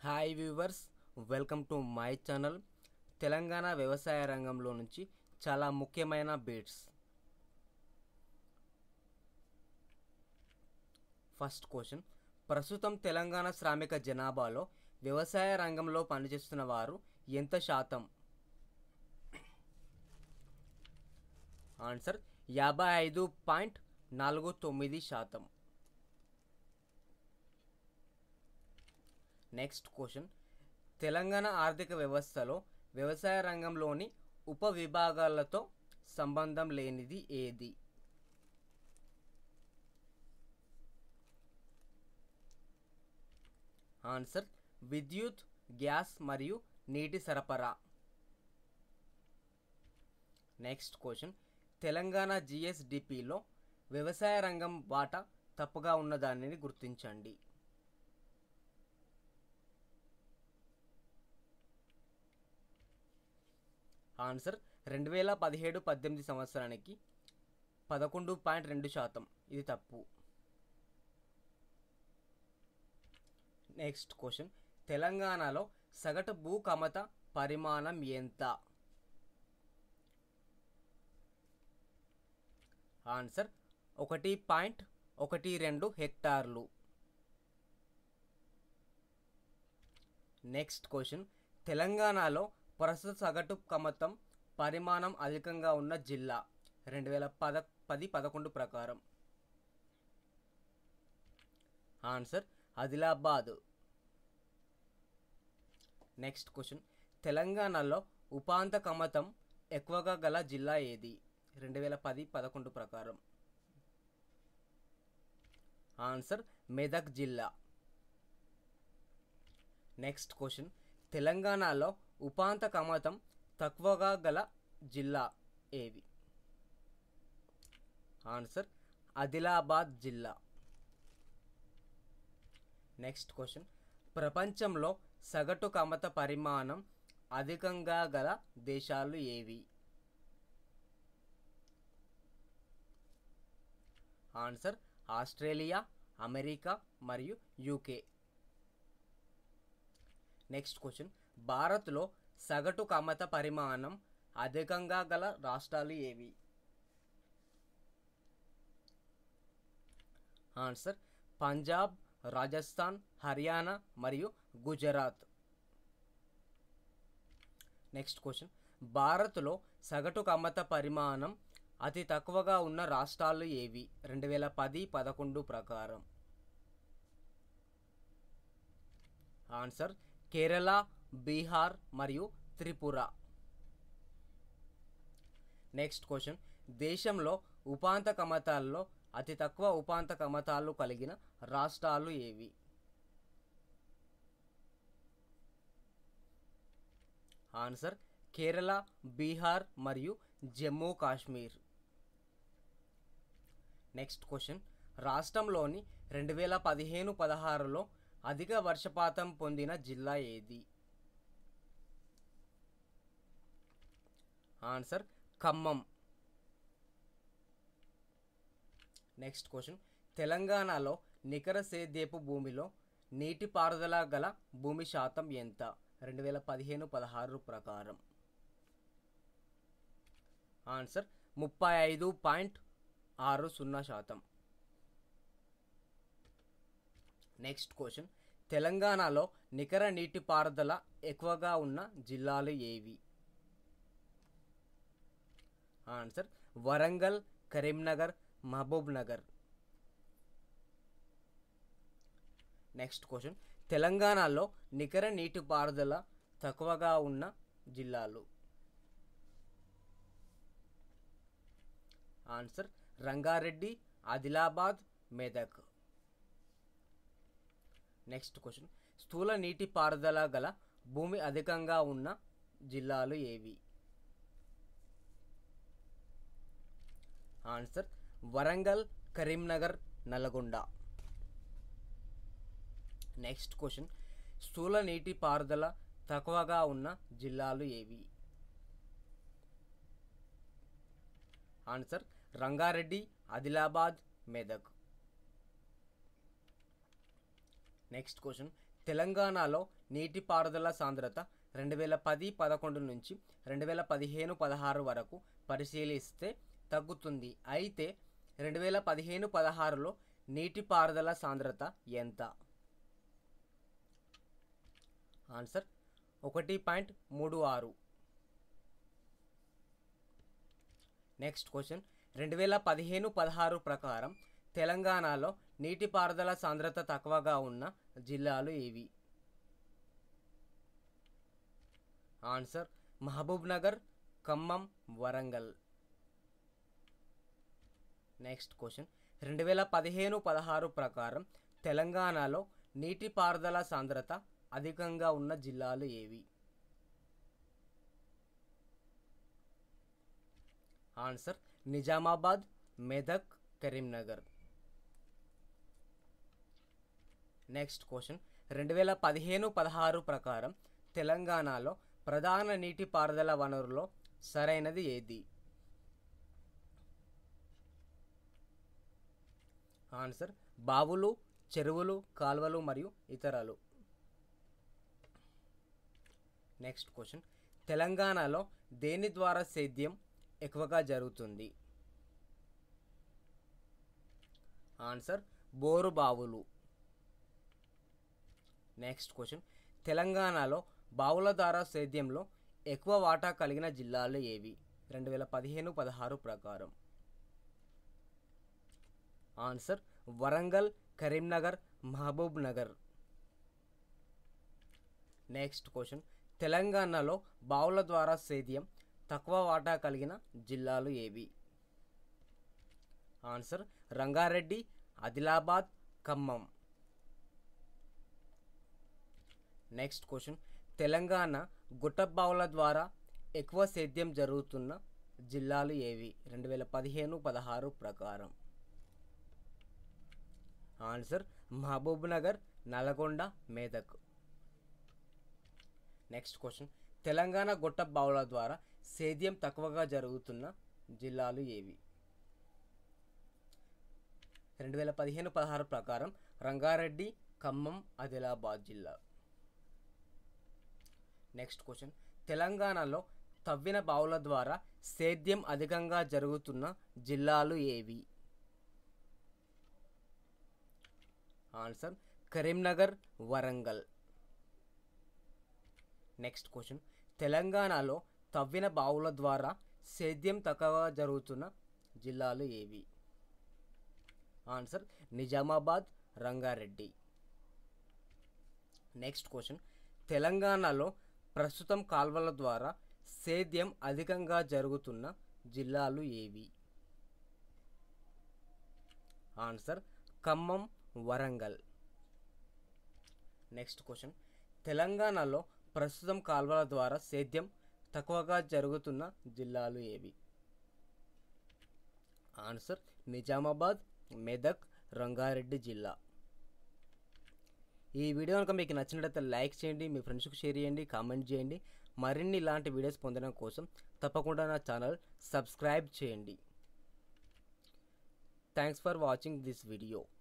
hi viewers welcome to my channel Telangana వ్యవసాయ రంగంలో నుంచి చాలా ముఖ్యమైన బీట్స్ ఫస్ట్ క్వశ్చన్ ప్రస్తుతం తెలంగాణ శ్రామిక జనాభాలో వ్యవసాయ రంగంలో పనిచేస్తున్న వారు ఎంత శాతం ఆన్సర్ యాభై ఐదు పాయింట్ నాలుగు తొమ్మిది శాతం నెక్స్ట్ క్వశ్చన్ తెలంగాణ ఆర్థిక వ్యవస్థలో వ్యవసాయ రంగంలోని ఉప విభాగాలతో సంబంధం లేనిది ఏది ఆన్సర్ విద్యుత్ గ్యాస్ మరియు నీటి సరఫరా నెక్స్ట్ క్వశ్చన్ తెలంగాణ జిఎస్డిపిలో వ్యవసాయ రంగం వాటా తప్పుగా ఉన్నదానిని గుర్తించండి ఆన్సర్ రెండు వేల పదిహేడు పద్దెనిమిది సంవత్సరానికి పదకొండు పాయింట్ రెండు శాతం ఇది తప్పు నెక్స్ట్ క్వశ్చన్ తెలంగాణలో సగటు భూ కమత పరిమాణం ఎంత ఆన్సర్ ఒకటి పాయింట్ ఒకటి రెండు హెక్టార్లు నెక్స్ట్ క్వశ్చన్ తెలంగాణలో ప్రస్తుత సగటు కమతం పరిమాణం అధికంగా ఉన్న జిల్లా రెండు వేల పద పది పదకొండు ప్రకారం ఆన్సర్ ఆదిలాబాద్ నెక్స్ట్ క్వశ్చన్ తెలంగాణలో ఉపాంత కమతం ఎక్కువగా గల జిల్లా ఏది రెండు వేల పది పదకొండు ప్రకారం ఆన్సర్ మెదక్ జిల్లా నెక్స్ట్ క్వశ్చన్ తెలంగాణలో ఉపాంత కమతం తక్కువగా గల జిల్లా ఏవి ఆన్సర్ ఆదిలాబాద్ జిల్లా నెక్స్ట్ క్వశ్చన్ ప్రపంచంలో సగటు కమత పరిమాణం అధికంగా గల దేశాలు ఏవి ఆన్సర్ ఆస్ట్రేలియా అమెరికా మరియు యూకే నెక్స్ట్ క్వశ్చన్ భారత్లో సగటు కమత పరిమాణం అధికంగా గల రాష్ట్రాలు ఏవి ఆన్సర్ పంజాబ్ రాజస్థాన్ హర్యానా మరియు గుజరాత్ నెక్స్ట్ క్వశ్చన్ భారత్లో సగటు కమ్మత పరిమాణం అతి తక్కువగా ఉన్న రాష్ట్రాలు ఏవి రెండు వేల పది పదకొండు ప్రకారం ఆన్సర్ కేరళ బీహార్ మరియు త్రిపుర నెక్స్ట్ క్వశ్చన్ దేశంలో ఉపాంత కమతాల్లో అతి తక్కువ ఉపాంత కమతాలు కలిగిన రాష్ట్రాలు ఏవి ఆన్సర్ కేరళ బీహార్ మరియు జమ్మూ కాశ్మీర్ నెక్స్ట్ క్వశ్చన్ రాష్ట్రంలోని రెండు వేల పదిహేను పదహారులో అధిక వర్షపాతం పొందిన జిల్లా ఏది ఆన్సర్ ఖమ్మం నెక్స్ట్ క్వశ్చన్ తెలంగాణలో నికర సేద్యపు భూమిలో నీటిపారుదల గల భూమి శాతం ఎంత రెండు వేల పదిహేను పదహారు ప్రకారం ఆన్సర్ ముప్పై ఐదు పాయింట్ ఆరు సున్నా శాతం నెక్స్ట్ క్వశ్చన్ తెలంగాణలో నికర నీటిపారుదల ఎక్కువగా ఉన్న జిల్లాలు ఏవి answer Warangal Karimnagar Mahabub Nagar next question తెలంగాణలో నికర నీటిపారుదల తక్కువగా ఉన్న జిల్లాలు answer Rangareddy Adilabad Medak next question స్థూల నీటిపారుదల గల భూమి అధికంగా ఉన్న జిల్లాలు ఏవి answer Warangal Karimnagar Nalgonda next question స్థూల నీటి పారుదల తక్కువగా ఉన్న జిల్లాలు ఏవి answer Rangareddy Adilabad Medak next question తెలంగాణలో నీటిపారుదల సాంద్రత రెండు వేల పది పదకొండు నుంచి రెండు వేల పదిహేను పదహారు వరకు పరిశీలిస్తే తగ్గుతుంది అయితే రెండు వేల పదిహేను పదహారులో నీటిపారుదల సాంద్రత ఎంత ఆన్సర్ ఒకటి పాయింట్ మూడు ఆరు నెక్స్ట్ క్వశ్చన్ రెండు వేల పదిహేను పదహారు ప్రకారం తెలంగాణలో నీటిపారుదల సాంద్రత తక్కువగా ఉన్న జిల్లాలు ఏవి answer Mahbubnagar Khammam Warangal next question రెండు వేల పదిహేను పదహారు ప్రకారం తెలంగాణలో నీటిపారుదల సాంద్రత అధికంగా ఉన్న జిల్లాలు ఏవి answer Nizamabad Medak Karimnagar next question రెండు వేల పదిహేను పదహారు ప్రకారం తెలంగాణలో ప్రధాన నీటిపారుదల వనరులో సరైనది ఏది ఆన్సర్ బావులు చెరువులు కాలువలు మరియు ఇతరాలు నెక్స్ట్ క్వశ్చన్ తెలంగాణలో దేని ద్వారా సేద్యం ఎక్కువగా జరుగుతుంది ఆన్సర్ బోరు బావులు నెక్స్ట్ క్వశ్చన్ తెలంగాణలో బావుల ద్వారా సేద్యంలో ఎక్కువ వాటా కలిగిన జిల్లాలు ఏవి రెండు వేల పదిహేను పదహారు ప్రకారం answer Warangal Karimnagar Mahabub Nagar next question తెలంగాణలో బావుల ద్వారా సేద్యం తక్కువ వాటా కలిగిన జిల్లాలు ఏవి answer Rangareddy Adilabad Khammam next question Telangana గుట్టబావుల ద్వారా ఎక్కువ సేద్యం జరుగుతున్న జిల్లాలు ఏవి రెండు వేల పదిహేను పదహారు ప్రకారం answer Mahabubnagar Nalgonda Medak next question Telangana గొట్ట బావుల ద్వారా సేద్యం తక్కువగా జరుగుతున్న జిల్లాలు ఏవి రెండు వేల పదిహేను పదహారు ప్రకారం రంగారెడ్డి ఖమ్మం ఆదిలాబాద్ జిల్లా నెక్స్ట్ క్వశ్చన్ తెలంగాణలో తవ్విన బావుల ద్వారా సేద్యం అధికంగా జరుగుతున్న జిల్లాలు ఏవి answer Karimnagar Warangal next question తెలంగాణలో తవ్విన బావుల ద్వారా సేద్యం తక్కువగా జరుగుతున్న జిల్లాలు ఏవి answer Nizamabad Rangareddy next question తెలంగాణలో ప్రస్తుతం కాల్వల ద్వారా సేద్యం అధికంగా జరుగుతున్న జిల్లాలు ఏవి answer Khammam Warangal next question తెలంగాణలో ప్రస్తుతం కాల్వల ద్వారా సేద్యం తక్కువగా జరుగుతున్న జిల్లాలు ఏవి ఆన్సర్ నిజామాబాద్ మెదక్ రంగారెడ్డి జిల్లా ఈ వీడియో కనుక మీకు నచ్చినట్లయితే లైక్ చేయండి మీ ఫ్రెండ్స్కి షేర్ చేయండి కామెంట్ చేయండి మరిన్ని ఇలాంటి వీడియోస్ పొందడం కోసం తప్పకుండా నా ఛానల్ సబ్స్క్రైబ్ చేయండి thanks for watching this video